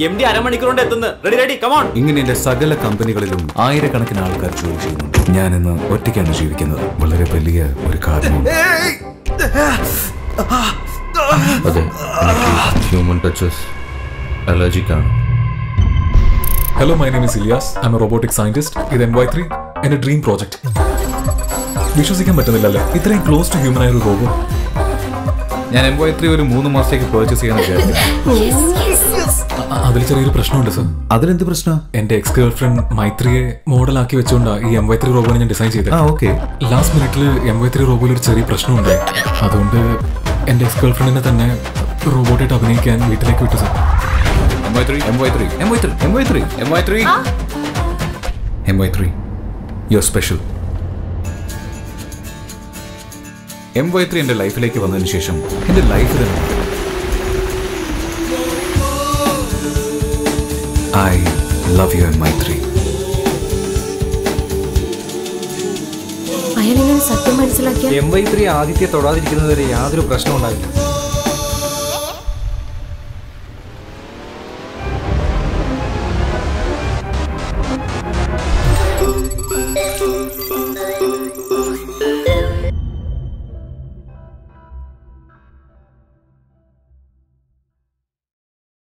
M D അരമണിക്കൂർ കൊണ്ട് എത്തുന്നു റെഡി റെഡി കമോൺ ഇങ്ങനെ എന്റെ സകല കമ്പനികളിലും ആയിരക്കണക്കിന് ആൾക്കാർ ജോലി ചെയ്യുന്നുണ്ട് ഞാൻ ഇന്ന് ഒറ്റയ്ക്കാണ് ജീവിക്കുന്നത് വളരെ വലിയ ഒരു കാരണം അതെ ഹ്യൂമൻ ടച്ചസ് അലർജിക് ആണ് hello my name is Ilyas I am a robotic scientist ഇത് എൻ വൈ ത്രീ എന്റെ ഡ്രീം പ്രോജക്റ്റ് വിശ്വസിക്കാൻ പറ്റുന്നില്ലല്ലേ ഇത്രയും ക്ലോസ് ടു ഹ്യൂമൻ ആയ ഒരു റോബോ ഞാൻ എം വൈ ത്രീ ഒരു മൂന്ന് മാസത്തേക്ക് പർച്ചേസ് ചെയ്യാൻ വിചാരിച്ചു അതിൽ ചെറിയൊരു പ്രശ്നമുണ്ട് സർ അതിലെന്ത് പ്രശ്നം എന്റെ എക്സ് ഗേൾ ഫ്രണ്ട് മൈത്രിയെ മോഡലാക്കി വെച്ചുകൊണ്ടാണ് ഈ എം വൈ ത്രീ റോബോനെ ഞാൻ ഡിസൈൻ ചെയ്തത് ആ ഓക്കെ ലാസ്റ്റ് മിനിറ്റിൽ എം വൈ ത്രീ റോബോയിൽ ഒരു ചെറിയ പ്രശ്നമുണ്ടായി അതുകൊണ്ട് എന്റെ എക്സ് ഗേൾ ഫ്രണ്ടിനെ തന്നെ റോബോട്ടായിട്ട് അഭിനയിക്കാൻ വീട്ടിലേക്ക് വിട്ടു sir M Y three M Y three M Y three M Y three M Y three M Y three you are special M Y three എൻ്റെ ലൈഫിലേക്ക് വന്നതിന് ശേഷം എൻ്റെ ലൈഫ് തന്നെ I love you M Y three അയാളിങ്ങനെ സത്യം മനസ്സിലാക്കിയ M Y three Aditya തൊടാതിരിക്കുന്നതുവരെ യാതൊരു പ്രശ്നവും ഉണ്ടാവില്ല